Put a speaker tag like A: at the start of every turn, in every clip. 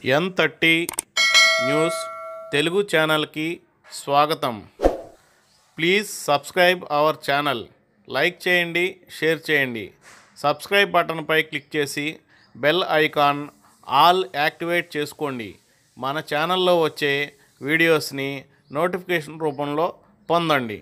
A: ఎన్ thirty news Telugu ఛానల్కి స్వాగతం please subscribe our channel like చేయండి షేర్ చేయండి సబ్స్క్రైబ్ బటన్పై క్లిక్ చేసి బెల్ ఐకాన్ ఆల్ యాక్టివేట్ చేసుకోండి మన ఛానల్లో వచ్చే వీడియోస్ని నోటిఫికేషన్ రూపంలో పొందండి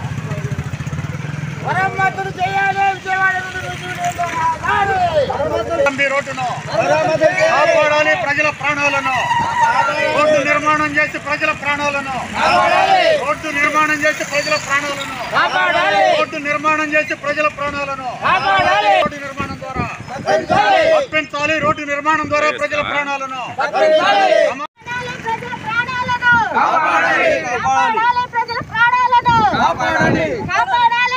B: మరమ్మతులు చేయాలి విజయవాడ నుండి రుజువులేదో కావాలి.
C: గాంధీ రోడ్డును కాపాడాలి ప్రజల ప్రాణాలను రోడ్డు నిర్మాణం చేసి ప్రజల ప్రాణాలను రోడ్డు నిర్మాణం చేసి ప్రజల ప్రాణాలను
B: కాపాడాలి.
C: రోడ్డు నిర్మాణం చేసి ప్రజల ప్రాణాలను
B: కాపాడాలి.
C: రోడ్డు నిర్మాణం ద్వారా
B: తప్పించాలి.
C: తప్పించాలి రోడ్డు నిర్మాణం ద్వారా ప్రజల ప్రాణాలను
B: తప్పించాలి.
D: ప్రజల ప్రాణాలను కాపాడాలి కాపాడాలి ప్రజల ప్రాణాలను కాపాడాలి కాపాడాలి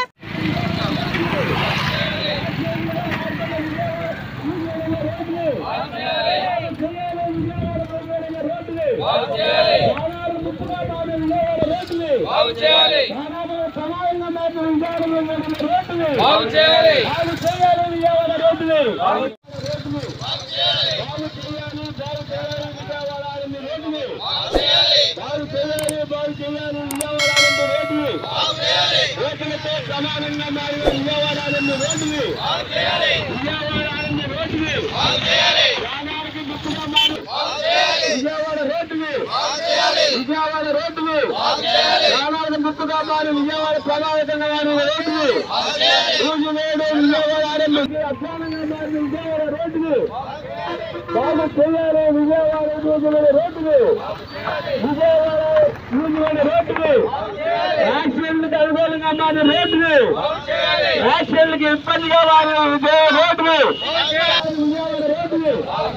B: విజయవాడ రోడ్డుని విజయవాడ రోడ్డుని ప్రాణాలను గుర్తుగా మారి విజయవాడ ప్రభావితంగా మారిన రోడ్డుని రోజు నేడు విజయవాడ ఆరంభం అధ్వానంగా మారిన విజయవాడ రోడ్డుని బాగు చేయాలి విజయవాడ రోజులైన రోడ్డుని విజయవాడ రోజులైన రోడ్డుని యాక్సిడెంట్లకు అనుకూలంగా మారిన రోడ్డుని యాక్సిడెంట్కి ఇబ్బందిగా మారిన విజయ రోడ్డుని విజయవాడ రోడ్డుని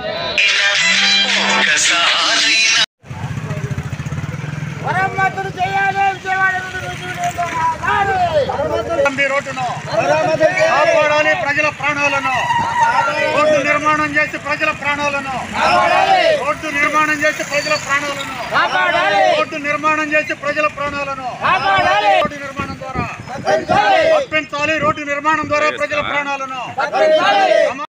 B: మరమ్మతులు చేయాలి విజయవాడ నుండి రుజువులేదో కావాలి.
C: గాంధీ రోడ్డును కాపాడాలి ప్రజల ప్రాణాలను రోడ్డు నిర్మాణం చేసి ప్రజల ప్రాణాలను రోడ్డు నిర్మాణం చేసి ప్రజల ప్రాణాలను
B: కాపాడాలి.
C: రోడ్డు నిర్మాణం చేసి ప్రజల ప్రాణాలను
B: కాపాడాలి.
C: రోడ్డు నిర్మాణం ద్వారా
B: తప్పించాలి.
C: తప్పించాలి రోడ్డు నిర్మాణం ద్వారా ప్రజల ప్రాణాలను
B: తప్పించాలి.